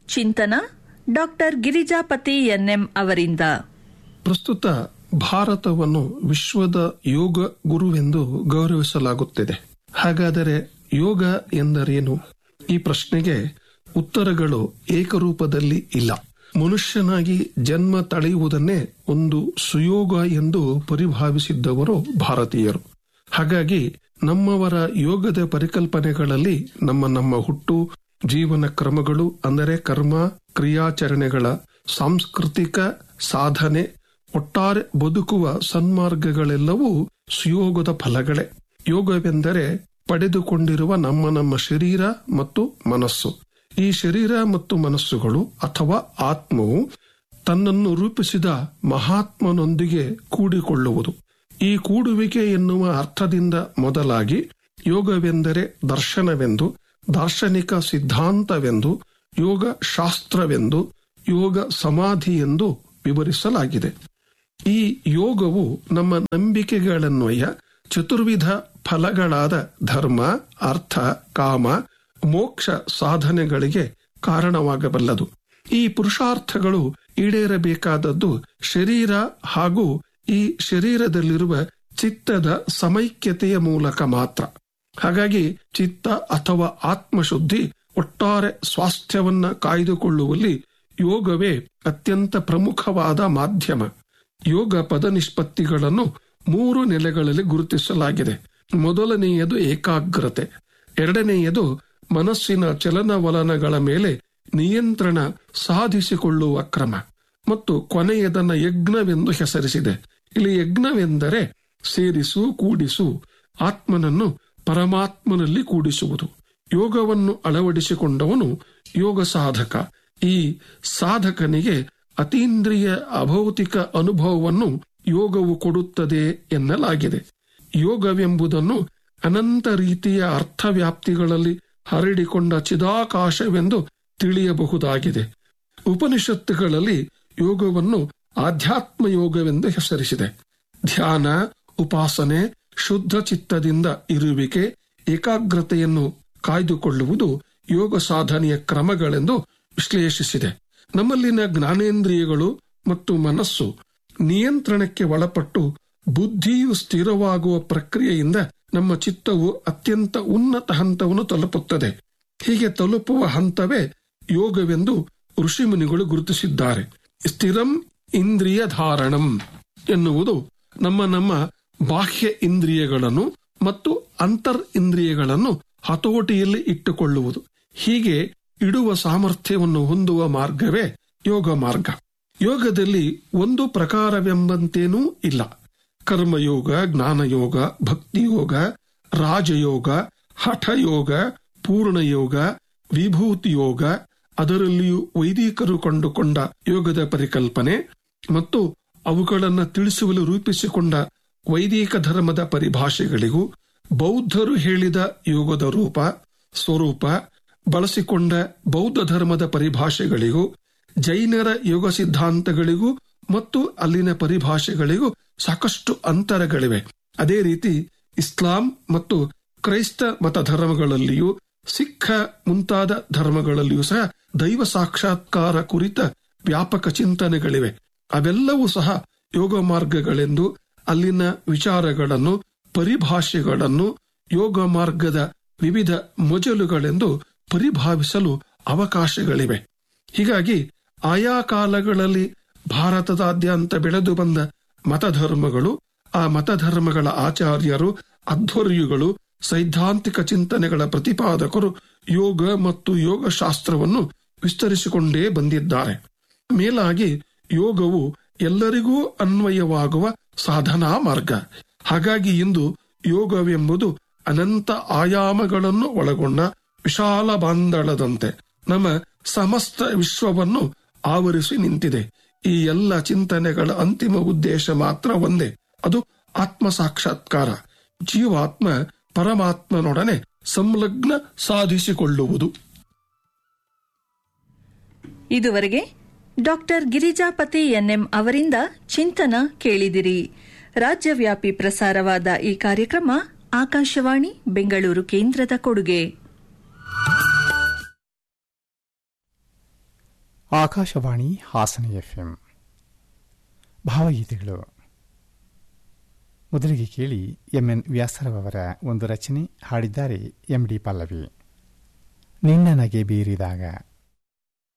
ಚಿಂತನ doctor Girijapati N M ಅವರಿಂದ ಪ್ರಸ್ತುತ ಭಾರತವನ್ನು ವಿಶ್ವದ ಯೋಗ ಗುರುವೆಂದು ಗೌರವಿಸಲಾಗುತ್ತಿದೆ ಹಾಗಾದರೆ ಯೋಗ ಎಂದರೇನು ಈ ಪ್ರಶ್ನೆಗೆ ಉತ್ತರಗಳು ಏಕರೂಪದಲ್ಲಿ ಇಲ್ಲ ಮನುಷ್ಯನಾಗಿ ಜನ್ಮ ತಳೆಯುವುದನ್ನೇ ಒಂದು ಸುಯೋಗ ಎಂದು ಪರಿಭಾವಿಸಿದ್ದವರು ಭಾರತೀಯರು ಹಾಗಾಗಿ ನಮ್ಮವರ ಯೋಗದ ಪರಿಕಲ್ಪನೆಗಳಲ್ಲಿ ನಮ್ಮ ನಮ್ಮ ಹುಟ್ಟು ಜೀವನ ಕ್ರಮಗಳು ಅಂದರೆ ಕರ್ಮ ಕ್ರಿಯಾಚರಣೆಗಳ ಸಾಂಸ್ಕೃತಿಕ ಸಾಧನೆ ಒಟ್ಟಾರೆ ಬದುಕುವ ಸನ್ಮಾರ್ಗಗಳೆಲ್ಲವೂ ಸುಯೋಗದ ಫಲಗಳೇ ಯೋಗವೆಂದರೆ ಪಡೆದುಕೊಂಡಿರುವ ನಮ್ಮ ನಮ್ಮ ಶರೀರ ಮತ್ತು ಮನಸ್ಸು ಈ ಶರೀರ ಮತ್ತು ಮನಸ್ಸುಗಳು ಅಥವಾ ಆತ್ಮವು ತನ್ನನ್ನು ರೂಪಿಸಿದ ಮಹಾತ್ಮನೊಂದಿಗೆ ಕೂಡಿಕೊಳ್ಳುವುದು ಈ ಕೂಡುವಿಕೆ ಎನ್ನುವ ಅರ್ಥದಿಂದ ಮೊದಲಾಗಿ ಯೋಗವೆಂದರೆ ದರ್ಶನವೆಂದು ದಾರ್ಶನಿಕ ಸಿದ್ಧಾಂತವೆಂದು ಯೋಗ ಶಾಸ್ತ್ರವೆಂದು ಯೋಗ ಸಮಾಧಿ ಎಂದು ವಿವರಿಸಲಾಗಿದೆ ಈ ಯೋಗವು ನಮ್ಮ ನಂಬಿಕೆಗಳನ್ವಯ ಚತುರ್ವಿಧ ಫಲಗಳಾದ ಧರ್ಮ ಅರ್ಥ ಕಾಮ ಮೋಕ್ಷ ಸಾಧನೆಗಳಿಗೆ ಕಾರಣವಾಗಬಲ್ಲದು ಈ ಪುರುಷಾರ್ಥಗಳು ಈಡೇರಬೇಕಾದದ್ದು ಶರೀರ ಹಾಗೂ ಈ ಶರೀರದಲ್ಲಿರುವ ಚಿತ್ತದ ಸಮೈಕ್ಯತೆಯ ಮೂಲಕ ಮಾತ್ರ ಹಾಗಾಗಿ ಚಿತ್ತ ಅಥವಾ ಆತ್ಮಶುದ್ಧಿ ಒಟ್ಟಾರೆ ಸ್ವಾಸ್ಥ್ಯವನ್ನ ಕಾಯ್ದುಕೊಳ್ಳುವಲ್ಲಿ ಯೋಗವೇ ಅತ್ಯಂತ ಪ್ರಮುಖವಾದ ಮಾಧ್ಯಮ ಯೋಗ ಪದ ನಿಷ್ಪತ್ತಿಗಳನ್ನು ಮೂರು ನೆಲೆಗಳಲ್ಲಿ ಗುರುತಿಸಲಾಗಿದೆ ಮೊದಲನೆಯದು ಏಕಾಗ್ರತೆ ಎರಡನೆಯದು ಮನಸ್ಸಿನ ಚಲನವಲನಗಳ ಮೇಲೆ ನಿಯಂತ್ರಣ ಸಾಧಿಸಿಕೊಳ್ಳುವ ಕ್ರಮ ಮತ್ತು ಕೊನೆಯದನ್ನ ಯಜ್ಞವೆಂದು ಹೆಸರಿಸಿದೆ ಇಲ್ಲಿ ಯಜ್ಞವೆಂದರೆ ಸೇರಿಸು ಕೂಡಿಸು ಆತ್ಮನನ್ನು ಪರಮಾತ್ಮನಲ್ಲಿ ಕೂಡಿಸುವುದು ಯೋಗವನ್ನು ಅಳವಡಿಸಿಕೊಂಡವನು ಯೋಗ ಸಾಧಕ ಈ ಸಾಧಕನಿಗೆ ಅತೀಂದ್ರಿಯ ಅಭೌತಿಕ ಅನುಭವವನ್ನು ಯೋಗವು ಕೊಡುತ್ತದೆ ಎನ್ನಲಾಗಿದೆ ಯೋಗವೆಂಬುದನ್ನು ಅನಂತ ರೀತಿಯ ಅರ್ಥವ್ಯಾಪ್ತಿಗಳಲ್ಲಿ ಹರಡಿಕೊಂಡ ಚಿದಾಕಾಶವೆಂದು ತಿಳಿಯಬಹುದಾಗಿದೆ ಉಪನಿಷತ್ತುಗಳಲ್ಲಿ ಯೋಗವನ್ನು ಆಧ್ಯಾತ್ಮ ಯೋಗವೆಂದು ಹೆಸರಿಸಿದೆ ಧ್ಯಾನ ಉಪಾಸನೆ ಶುದ್ಧ ಚಿತ್ತದಿಂದ ಇರುವಿಕೆ ಏಕಾಗ್ರತೆಯನ್ನು ಕಾಯ್ದುಕೊಳ್ಳುವುದು ಯೋಗ ಸಾಧನೆಯ ಕ್ರಮಗಳೆಂದು ವಿಶ್ಲೇಷಿಸಿದೆ ನಮ್ಮಲ್ಲಿನ ಜ್ಞಾನೇಂದ್ರಿಯಗಳು ಮತ್ತು ಮನಸ್ಸು ನಿಯಂತ್ರಣಕ್ಕೆ ಒಳಪಟ್ಟು ಬುದ್ಧಿಯು ಸ್ಥಿರವಾಗುವ ಪ್ರಕ್ರಿಯೆಯಿಂದ ನಮ್ಮ ಚಿತ್ತವು ಅತ್ಯಂತ ಉನ್ನತ ಹಂತವನ್ನು ತಲುಪುತ್ತದೆ ಹೀಗೆ ತಲುಪುವ ಹಂತವೇ ಯೋಗವೆಂದು ಋಷಿಮುನಿಗಳು ಗುರುತಿಸಿದ್ದಾರೆ ಸ್ಥಿರಂ ಇಂದ್ರಿಯ ಧಾರಣಂ ಎನ್ನುವುದು ನಮ್ಮ ನಮ್ಮ ಬಾಹ್ಯ ಇಂದ್ರಿಯಗಳನ್ನು ಮತ್ತು ಅಂತರ್ ಇಂದ್ರಿಯಗಳನ್ನು ಹತೋಟಿಯಲ್ಲಿ ಇಟ್ಟುಕೊಳ್ಳುವುದು ಹೀಗೆ ಇಡುವ ಸಾಮರ್ಥ್ಯವನ್ನು ಹೊಂದುವ ಮಾರ್ಗವೇ ಯೋಗ ಮಾರ್ಗ ಯೋಗದಲ್ಲಿ ಒಂದು ಪ್ರಕಾರವೆಂಬಂತೇನೂ ಇಲ್ಲ ಕರ್ಮಯೋಗ ಜ್ಞಾನಯೋಗ ಭಕ್ತಿಯೋಗ ರಾಜಯೋಗ ಹಠಯೋಗ ಪೂರ್ಣಯೋಗ ವಿಭೂತಿ ಯೋಗ ಅದರಲ್ಲಿಯೂ ವೈದಿಕರು ಕಂಡುಕೊಂಡ ಯೋಗದ ಪರಿಕಲ್ಪನೆ ಮತ್ತು ಅವುಗಳನ್ನು ತಿಳಿಸುವಲು ರೂಪಿಸಿಕೊಂಡ ವೈದಿಕ ಧರ್ಮದ ಪರಿಭಾಷೆಗಳಿಗೂ ಬೌದ್ಧರು ಹೇಳಿದ ಯೋಗದ ರೂಪ ಸ್ವರೂಪ ಬಳಸಿಕೊಂಡ ಬೌದ್ಧ ಧರ್ಮದ ಪರಿಭಾಷೆಗಳಿಗೂ ಜೈನರ ಯೋಗ ಸಿದ್ಧಾಂತಗಳಿಗೂ ಮತ್ತು ಅಲ್ಲಿನ ಪರಿಭಾಷೆಗಳಿಗೂ ಸಾಕಷ್ಟು ಅಂತರಗಳಿವೆ ಅದೇ ರೀತಿ ಇಸ್ಲಾಂ ಮತ್ತು ಕ್ರೈಸ್ತ ಮತ ಧರ್ಮಗಳಲ್ಲಿಯೂ ಸಿಖ್ ಮುಂತಾದ ಧರ್ಮಗಳಲ್ಲಿಯೂ ಸಹ ದೈವ ಸಾಕ್ಷಾತ್ಕಾರ ಕುರಿತ ವ್ಯಾಪಕ ಚಿಂತನೆಗಳಿವೆ ಅವೆಲ್ಲವೂ ಸಹ ಯೋಗ ಮಾರ್ಗಗಳೆಂದು ಅಲ್ಲಿನ ವಿಚಾರಗಳನ್ನು ಪರಿಭಾಷೆಗಳನ್ನು ಯೋಗ ಮಾರ್ಗದ ವಿವಿಧ ಮೊಜಲುಗಳೆಂದು ಪರಿಭಾವಿಸಲು ಅವಕಾಶಗಳಿವೆ ಹೀಗಾಗಿ ಆಯಾ ಕಾಲಗಳಲ್ಲಿ ಭಾರತದಾದ್ಯಂತ ಬೆಳೆದು ಬಂದ ಮತಧರ್ಮಗಳು ಆ ಮತಧರ್ಮಗಳ ಆಚಾರ್ಯರು ಅಧ್ವರ್ಯುಗಳು ಸೈದ್ಧಾಂತಿಕ ಚಿಂತನೆಗಳ ಪ್ರತಿಪಾದಕರು ಯೋಗ ಮತ್ತು ಯೋಗ ಶಾಸ್ತ್ರವನ್ನು ವಿಸ್ತರಿಸಿಕೊಂಡೇ ಬಂದಿದ್ದಾರೆ ಮೇಲಾಗಿ ಯೋಗವು ಎಲ್ಲರಿಗೂ ಅನ್ವಯವಾಗುವ ಸಾಧನಾ ಮಾರ್ಗ ಹಾಗಾಗಿ ಇಂದು ಯೋಗವೆಂಬುದು ಅನಂತ ಆಯಾಮಗಳನ್ನು ಒಳಗೊಂಡ ವಿಶಾಲ ಬಾಂಧಳದಂತೆ ನಮ್ಮ ಸಮಸ್ತ ವಿಶ್ವವನ್ನು ಆವರಿಸಿ ನಿಂತಿದೆ ಈ ಎಲ್ಲ ಚಿಂತನೆಗಳ ಅಂತಿಮ ಉದ್ದೇಶ ಮಾತ್ರ ಒಂದೇ ಅದು ಆತ್ಮ ಸಾಕ್ಷಾತ್ಕಾರ ಜೀವಾತ್ಮ ಪರಮಾತ್ಮನೊಡನೆ ಸಂಲಗ್ನ ಸಾಧಿಸಿಕೊಳ್ಳುವುದು ಇದುವರೆಗೆ ಡಾಕ್ಟರ್ ಗಿರಿಜಾಪತಿ ಎನ್ಎಂ ಅವರಿಂದ ಚಿಂತನ ಕೇಳಿದಿರಿ ರಾಜ್ಯವ್ಯಾಪಿ ಪ್ರಸಾರವಾದ ಈ ಕಾರ್ಯಕ್ರಮ ಆಕಾಶವಾಣಿ ಬೆಂಗಳೂರು ಕೇಂದ್ರದ ಕೊಡುಗೆ ಆಕಾಶವಾಣಿ ಹಾಸನ ಎಫ್ಎಂ ಭಾವಗೀತೆಗಳು ಮೊದಲಿಗೆ ಕೇಳಿ ಎಂಎನ್ ವ್ಯಾಸರವರ ಒಂದು ರಚನೆ ಹಾಡಿದ್ದಾರೆ ಎಂಡಿ ಪಲ್ಲವಿ ನಿನ್ನ ನಗೆ ಬೀರಿದಾಗ